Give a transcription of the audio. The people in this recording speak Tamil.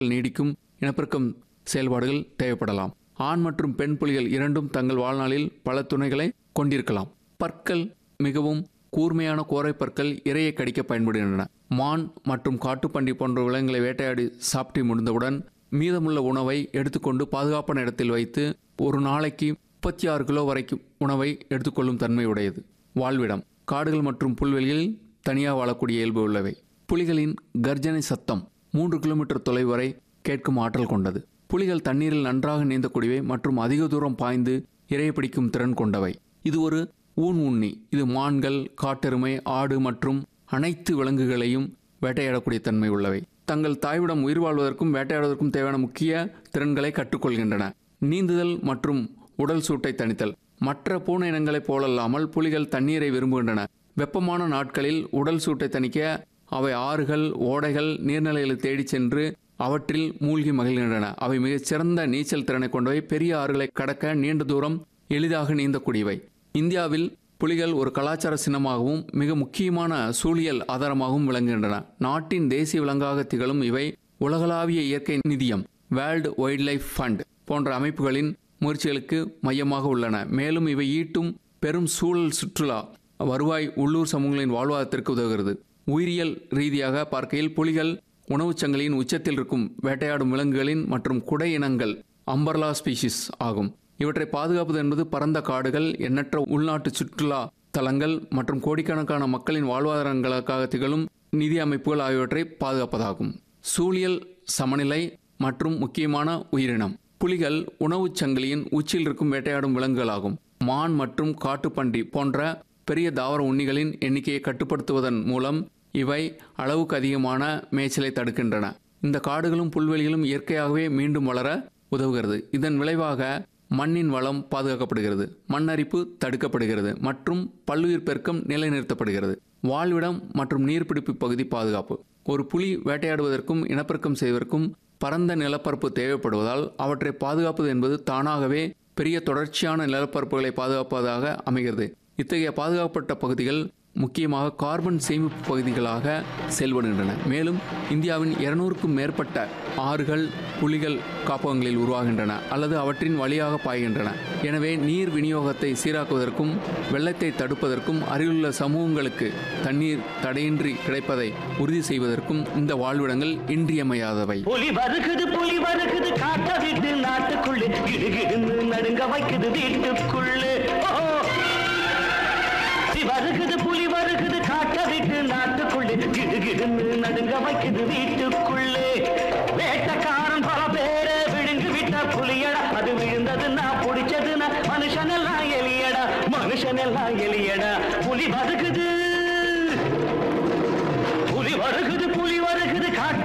நீடிக்கும் இனப்பெருக்கம் செயல்பாடுகள் தேவைப்படலாம் ஆண் மற்றும் பெண் புலிகள் இரண்டும் தங்கள் வாழ்நாளில் பல துணைகளை கொண்டிருக்கலாம் பற்கள் மிகவும் கூர்மையான கோரை பற்கள் இரையை கடிக்க பயன்படுகின்றன மான் மற்றும் காட்டுப்பன்றி போன்ற விலங்குகளை வேட்டையாடி சாப்பிட்டு முடிந்தவுடன் மீதமுள்ள உணவை எடுத்துக்கொண்டு பாதுகாப்பான இடத்தில் வைத்து ஒரு நாளைக்கு முப்பத்தி ஆறு கிலோ வரைக்கும் உணவை எடுத்துக்கொள்ளும் தன்மை உடையது வாழ்விடம் காடுகள் மற்றும் புல்வெளிகளில் தனியாக வாழக்கூடிய இயல்பு உள்ளவை புலிகளின் கர்ஜனை சத்தம் மூன்று கிலோமீட்டர் தொலைவு வரை கேட்கும் ஆற்றல் கொண்டது புலிகள் தண்ணீரில் நன்றாக நீந்தக்கூடியவை மற்றும் அதிக தூரம் பாய்ந்து இரையை பிடிக்கும் திறன் கொண்டவை இது ஒரு ஊன் உண்ணி இது மான்கள் காட்டெருமை ஆடு மற்றும் அனைத்து விலங்குகளையும் வேட்டையாடக்கூடிய தன்மை உள்ளவை தங்கள் தாய்விடம் உயிர் வாழ்வதற்கும் வேட்டையாடுவதற்கும் தேவையான முக்கிய திறன்களை கற்றுக்கொள்கின்றன நீந்துதல் மற்றும் உடல் சூட்டை தணித்தல் மற்ற பூனை இனங்களைப் போலல்லாமல் புலிகள் தண்ணீரை விரும்புகின்றன வெப்பமான நாட்களில் உடல் சூட்டை தணிக்க அவை ஆறுகள் ஓடைகள் நீர்நிலைகளை தேடிச் சென்று அவற்றில் மூழ்கி மகிழ்கின்றன அவை மிகச் சிறந்த நீச்சல் திறனை கொண்டவை பெரிய ஆறுகளை கடக்க நீண்ட தூரம் எளிதாக நீந்தக்கூடியவை இந்தியாவில் புலிகள் ஒரு கலாச்சார சின்னமாகவும் மிக முக்கியமான சூழியல் ஆதாரமாகவும் விளங்குகின்றன நாட்டின் தேசிய விலங்காக திகழும் இவை உலகளாவிய இயற்கை நிதியம் வேர்ல்டு வைல்ட் லைஃப் ஃபண்ட் போன்ற அமைப்புகளின் முயற்சிகளுக்கு மையமாக உள்ளன மேலும் இவை ஈட்டும் பெரும் சூழல் சுற்றுலா வருவாய் உள்ளூர் சமூகங்களின் வாழ்வாதாரத்திற்கு உதவுகிறது உயிரியல் ரீதியாக பார்க்கையில் புலிகள் உணவுச் சங்கிலியின் உச்சத்தில் இருக்கும் வேட்டையாடும் விலங்குகளின் மற்றும் குடை இனங்கள் அம்பர்லா ஸ்பீசிஸ் ஆகும் இவற்றை பாதுகாப்பது என்பது பரந்த காடுகள் எண்ணற்ற உள்நாட்டு சுற்றுலா தலங்கள் மற்றும் கோடிக்கணக்கான மக்களின் வாழ்வாதாரங்களுக்காக திகழும் நிதி அமைப்புகள் ஆகியவற்றை பாதுகாப்பதாகும் சூழியல் சமநிலை மற்றும் முக்கியமான உயிரினம் புலிகள் உணவுச் சங்கிலியின் உச்சியில் இருக்கும் வேட்டையாடும் விலங்குகளாகும் மான் மற்றும் காட்டுப்பன்றி போன்ற பெரிய தாவர உண்ணிகளின் எண்ணிக்கையை கட்டுப்படுத்துவதன் மூலம் இவை அளவுக்கு அதிகமான மேய்ச்சலை தடுக்கின்றன இந்த காடுகளும் புல்வெளிகளும் இயற்கையாகவே மீண்டும் வளர உதவுகிறது இதன் விளைவாக மண்ணின் வளம் பாதுகாக்கப்படுகிறது மண்ணரிப்பு தடுக்கப்படுகிறது மற்றும் பல்லுயிர் பெருக்கம் நிலைநிறுத்தப்படுகிறது வாழ்விடம் மற்றும் நீர்பிடிப்பு பகுதி பாதுகாப்பு ஒரு புலி வேட்டையாடுவதற்கும் இனப்பெருக்கம் செய்வதற்கும் பரந்த நிலப்பரப்பு தேவைப்படுவதால் அவற்றை பாதுகாப்பது என்பது தானாகவே பெரிய தொடர்ச்சியான நிலப்பரப்புகளை பாதுகாப்பதாக அமைகிறது இத்தகைய பாதுகாக்கப்பட்ட பகுதிகள் முக்கியமாக கார்பன் சேமிப்பு பகுதிகளாக செயல்படுகின்றன மேலும் இந்தியாவின் இருநூறுக்கும் மேற்பட்ட ஆறுகள் புலிகள் காப்பகங்களில் உருவாகின்றன அல்லது அவற்றின் வழியாக பாய்கின்றன எனவே நீர் விநியோகத்தை சீராக்குவதற்கும் வெள்ளத்தை தடுப்பதற்கும் அருகிலுள்ள சமூகங்களுக்கு தண்ணீர் தடையின்றி கிடைப்பதை உறுதி செய்வதற்கும் இந்த வாழ்விடங்கள் இன்றியமையாதவை புலி வருகுது புலி வருகுது காட்ட விட்டு நாட்டுக்குள்ளே கிடுகிடுன்னு நடுங்க வைக்குது வீட்டுக்குள்ளே ஓ! புலி வருகுது புலி வருகுது காட்ட விட்டு நாட்டுக்குள்ளே கிடுகிடுன்னு நடுங்க வைக்குது வீட்டுக்குள்ளே வேட்டக்காரன் பல பேரை விழுங்கு விட்ட புலியடா அது விழுந்ததுன்னா பிடிச்சதுன்னா மனுஷனெல்லாம் எலியடா மனுஷனெல்லாம் எலியடா புலி வருகுது